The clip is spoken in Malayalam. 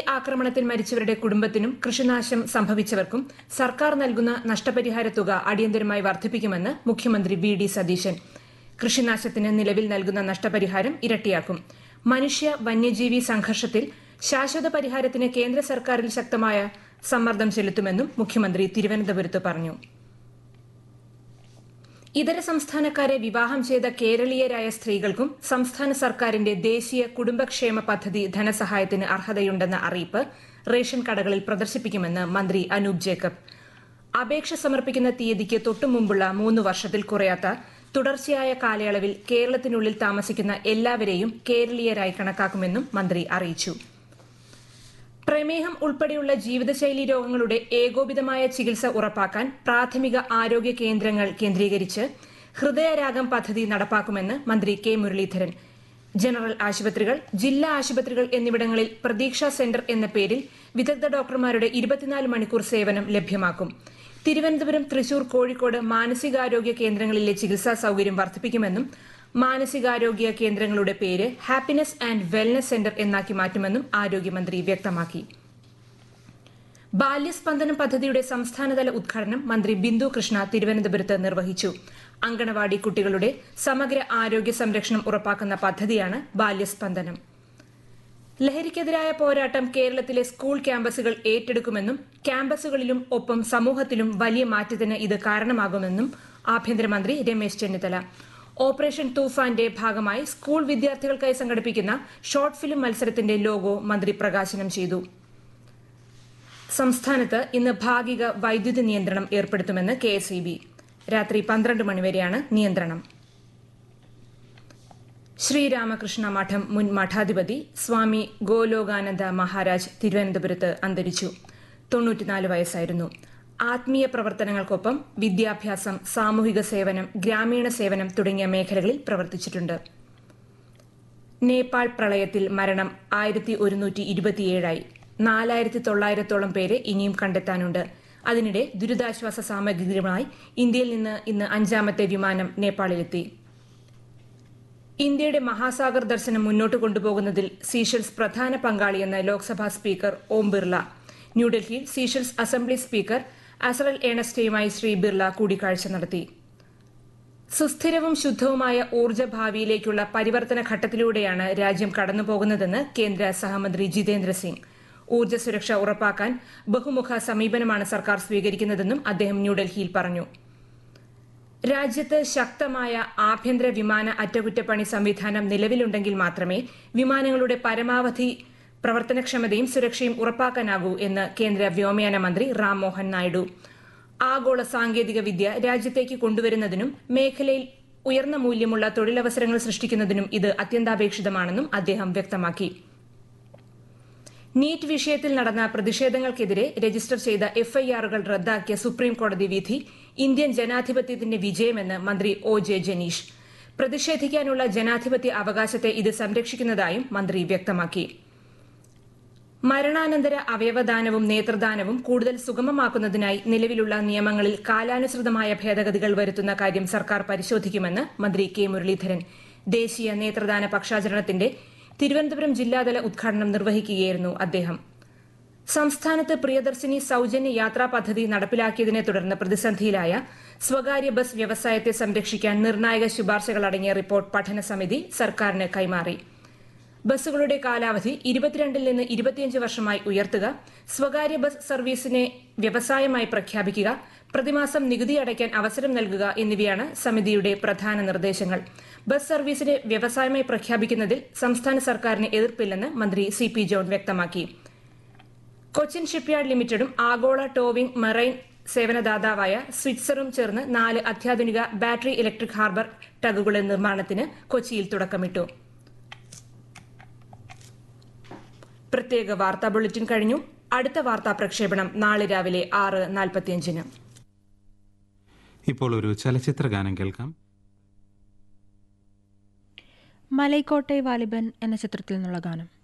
ആക്രമണത്തിൽ മരിച്ചവരുടെ കുടുംബത്തിനും കൃഷിനാശം സംഭവിച്ചവർക്കും സർക്കാർ നൽകുന്ന നഷ്ടപരിഹാര തുക അടിയന്തരമായി വർദ്ധിപ്പിക്കുമെന്ന് മുഖ്യമന്ത്രി വി ഡി സതീശൻ കൃഷിനാശത്തിന് നിലവിൽ നൽകുന്ന നഷ്ടപരിഹാരം ഇരട്ടിയാക്കും മനുഷ്യ വന്യജീവി സംഘർഷത്തിൽ ശാശ്വത പരിഹാരത്തിന് കേന്ദ്ര സർക്കാരിൽ ശക്തമായ സമ്മർദ്ദം ചെലുത്തുമെന്നും മുഖ്യമന്ത്രി തിരുവനന്തപുരത്ത് പറഞ്ഞു ഇതര സംസ്ഥാനക്കാരെ വിവാഹം ചെയ്ത കേരളീയരായ സ്ത്രീകൾക്കും സംസ്ഥാന സർക്കാരിന്റെ ദേശീയ കുടുംബക്ഷേമ പദ്ധതി ധനസഹായത്തിന് അർഹതയുണ്ടെന്ന അറിയിപ്പ് റേഷൻ കടകളിൽ പ്രദർശിപ്പിക്കുമെന്ന് മന്ത്രി അനൂപ് ജേക്കബ് അപേക്ഷ സമർപ്പിക്കുന്ന തീയതിക്ക് തൊട്ടുമുമ്പുള്ള മൂന്ന് വർഷത്തിൽ കുറയാത്ത തുടർച്ചയായ കാലയളവിൽ കേരളത്തിനുള്ളിൽ താമസിക്കുന്ന എല്ലാവരെയും കേരളീയരായി കണക്കാക്കുമെന്നും മന്ത്രി അറിയിച്ചു പ്രമേഹം ഉൾപ്പെടെയുള്ള ജീവിതശൈലി രോഗങ്ങളുടെ ഏകോപിതമായ ചികിത്സ ഉറപ്പാക്കാൻ പ്രാഥമിക ആരോഗ്യ കേന്ദ്രങ്ങൾ കേന്ദ്രീകരിച്ച് ഹൃദയരാഗം പദ്ധതി നടപ്പാക്കുമെന്ന് മന്ത്രി കെ മുരളീധരൻ ജനറൽ ആശുപത്രികൾ ജില്ലാ ആശുപത്രികൾ എന്നിവിടങ്ങളിൽ പ്രതീക്ഷാ സെന്റർ എന്ന പേരിൽ വിദഗ്ധ ഡോക്ടർമാരുടെ ഇരുപത്തിനാല് മണിക്കൂർ സേവനം ലഭ്യമാക്കും തിരുവനന്തപുരം തൃശൂർ കോഴിക്കോട് മാനസികാരോഗ്യ കേന്ദ്രങ്ങളിലെ ചികിത്സാ സൌകര്യം വർദ്ധിപ്പിക്കുമെന്നും മാനസികാരോഗ്യ കേന്ദ്രങ്ങളുടെ പേര് ഹാപ്പിനെസ് ആൻഡ് വെൽനസ് സെന്റർ എന്നാക്കി മാറ്റുമെന്നും ആരോഗ്യമന്ത്രി വ്യക്തമാക്കി ബാല്യസ്പന്ദനം പദ്ധതിയുടെ സംസ്ഥാനതല ഉദ്ഘാടനം മന്ത്രി ബിന്ദു കൃഷ്ണ തിരുവനന്തപുരത്ത് നിർവഹിച്ചു അങ്കണവാടി കുട്ടികളുടെ സമഗ്ര ആരോഗ്യ സംരക്ഷണം ഉറപ്പാക്കുന്ന പദ്ധതിയാണ് ബാല്യസ്പന്ദനം ലഹരിക്കെതിരായ പോരാട്ടം കേരളത്തിലെ സ്കൂൾ ക്യാമ്പസുകൾ ഏറ്റെടുക്കുമെന്നും ക്യാമ്പസുകളിലും ഒപ്പം സമൂഹത്തിലും വലിയ മാറ്റത്തിന് ഇത് കാരണമാകുമെന്നും ആഭ്യന്തരമന്ത്രി രമേശ് ചെന്നിത്തല ഓപ്പറേഷൻ തൂഫാന്റെ ഭാഗമായി സ്കൂൾ വിദ്യാർത്ഥികൾക്കായി സംഘടിപ്പിക്കുന്ന ഷോർട്ട് ഫിലിം മത്സരത്തിന്റെ ലോഗോ മന്ത്രി പ്രകാശനം ചെയ്തു സംസ്ഥാനത്ത് ഇന്ന് ഭാഗിക വൈദ്യുതി നിയന്ത്രണം ഏർപ്പെടുത്തുമെന്ന് കെ എസ് ഇ ബി രാത്രി പന്ത്രണ്ട് മണിവരെയാണ് നിയന്ത്രണം ശ്രീരാമകൃഷ്ണ മഠം മുൻ മഠാധിപതി സ്വാമി ഗോലോകാനന്ദ മഹാരാജ് തിരുവനന്തപുരത്ത് അന്തരിച്ചു തൊണ്ണൂറ്റിനാല് വയസ്സായിരുന്നു ആത്മീയ പ്രവർത്തനങ്ങൾക്കൊപ്പം വിദ്യാഭ്യാസം സാമൂഹിക സേവനം ഗ്രാമീണ സേവനം തുടങ്ങിയ മേഖലകളിൽ പ്രവർത്തിച്ചിട്ടുണ്ട് നേപ്പാൾ പ്രളയത്തിൽ മരണം ആയിരത്തി ഒരുന്നൂറ്റി ഇരുപത്തിയേഴായി നാലായിരത്തി തൊള്ളായിരത്തോളം പേരെ ഇനിയും കണ്ടെത്താനുണ്ട് അതിനിടെ ദുരിതാശ്വാസ സാമഗ്രികളുമായി ഇന്ത്യയിൽ നിന്ന് ഇന്ന് അഞ്ചാമത്തെ വിമാനം നേപ്പാളിലെത്തി ഇന്ത്യയുടെ മഹാസാഗർ ദർശനം മുന്നോട്ട് കൊണ്ടുപോകുന്നതിൽ സീഷൽസ് പ്രധാന പങ്കാളിയെന്ന് ലോക്സഭാ സ്പീക്കർ ഓം ബിർള ന്യൂഡൽഹിയിൽ സീഷൽസ് അസംബ്ലി സ്പീക്കർ അസറൽ ഏണസ്റ്റയുമായി ശ്രീ ബിർള കൂടിക്കാഴ്ച നടത്തി സുസ്ഥിരവും ശുദ്ധവുമായ ഊർജ്ജ ഭാവിയിലേക്കുള്ള പരിവർത്തന ഘട്ടത്തിലൂടെയാണ് രാജ്യം കടന്നുപോകുന്നതെന്ന് കേന്ദ്ര സഹമന്ത്രി ജിതേന്ദ്ര സിംഗ് ഊർജ്ജ സുരക്ഷ ഉറപ്പാക്കാൻ ബഹുമുഖ സമീപനമാണ് സർക്കാർ സ്വീകരിക്കുന്നതെന്നും അദ്ദേഹം ന്യൂഡൽഹിയിൽ പറഞ്ഞു രാജ്യത്ത് ശക്തമായ ആഭ്യന്തര വിമാന അറ്റകുറ്റപ്പണി സംവിധാനം നിലവിലുണ്ടെങ്കിൽ മാത്രമേ വിമാനങ്ങളുടെ പരമാവധി പ്രവർത്തനക്ഷമതയും സുരക്ഷയും ഉറപ്പാക്കാനാകൂ എന്ന് കേന്ദ്ര വ്യോമയാന മന്ത്രി റാം മോഹൻ നായിഡു ആഗോള സാങ്കേതിക വിദ്യ രാജ്യത്തേക്ക് കൊണ്ടുവരുന്നതിനും മേഖലയിൽ ഉയർന്ന മൂല്യമുള്ള തൊഴിലവസരങ്ങൾ സൃഷ്ടിക്കുന്നതിനും ഇത് അത്യന്താപേക്ഷിതമാണെന്നും അദ്ദേഹം വ്യക്തമാക്കി നീറ്റ് വിഷയത്തിൽ നടന്ന പ്രതിഷേധങ്ങൾക്കെതിരെ രജിസ്റ്റർ ചെയ്ത എഫ്ഐആറുകൾ റദ്ദാക്കിയ സുപ്രീം കോടതി വിധി ഇന്ത്യൻ ജനാധിപത്യത്തിന്റെ വിജയമെന്ന് മന്ത്രി ഒ ജെ ജനീഷ് പ്രതിഷേധിക്കാനുള്ള ജനാധിപത്യ അവകാശത്തെ ഇത് സംരക്ഷിക്കുന്നതായും മന്ത്രി വ്യക്തമാക്കി മരണാനന്തര അവയവദാനവും നേത്രദാനവും കൂടുതൽ സുഗമമാക്കുന്നതിനായി നിലവിലുള്ള നിയമങ്ങളിൽ കാലാനുസൃതമായ ഭേദഗതികൾ വരുത്തുന്ന കാര്യം സർക്കാർ പരിശോധിക്കുമെന്ന് മന്ത്രി കെ മുരളീധരൻ ദേശീയ നേത്രദാന പക്ഷാചരണത്തിന്റെ തിരുവനന്തപുരം ജില്ലാതല ഉദ്ഘാടനം നിർവഹിക്കുകയായിരുന്നു അദ്ദേഹം സംസ്ഥാനത്ത് പ്രിയദർശിനി സൌജന്യ യാത്രാ പദ്ധതി നടപ്പിലാക്കിയതിനെ തുടർന്ന് പ്രതിസന്ധിയിലായ സ്വകാര്യ ബസ് വ്യവസായത്തെ സംരക്ഷിക്കാൻ നിർണായക ശുപാർശകളടങ്ങിയ റിപ്പോർട്ട് പഠന സമിതി സർക്കാരിന് കൈമാറി ബസ്സുകളുടെ കാലാവധി ഇരുപത്തിരണ്ടിൽ നിന്ന് ഇരുപത്തിയഞ്ച് വർഷമായി ഉയർത്തുക സ്വകാര്യ ബസ് സർവീസിനെ വ്യവസായമായി പ്രഖ്യാപിക്കുക പ്രതിമാസം നികുതി അടയ്ക്കാൻ അവസരം നൽകുക എന്നിവയാണ് സമിതിയുടെ പ്രധാന നിർദ്ദേശങ്ങൾ ബസ് സർവീസിനെ വ്യവസായമായി പ്രഖ്യാപിക്കുന്നതിൽ സംസ്ഥാന സർക്കാരിന് എതിർപ്പില്ലെന്ന് മന്ത്രി സി പി ജോൺ വ്യക്തമാക്കി കൊച്ചിൻ ഷിപ്പ്യാർഡ് ലിമിറ്റഡും ആഗോള ടോവിംഗ് മറൈൻ സേവനദാതാവായ സ്വിറ്റ്സറും ചേർന്ന് നാല് അത്യാധുനിക ബാറ്ററി ഇലക്ട്രിക് ഹാർബർ ടഗുകളുടെ നിർമ്മാണത്തിന് കൊച്ചിയിൽ തുടക്കമിട്ടു പ്രത്യേക വാർത്താ ബുള്ളറ്റിൻ കഴിഞ്ഞു അടുത്ത വാർത്താ പ്രക്ഷേപണം നാളെ രാവിലെ ആറ് നാൽപ്പത്തിയഞ്ചിന് ഇപ്പോൾ ഒരു ചലച്ചിത്ര ഗാനം കേൾക്കാം മലൈക്കോട്ടെ വാലിബൻ എന്ന ചിത്രത്തിൽ നിന്നുള്ള ഗാനം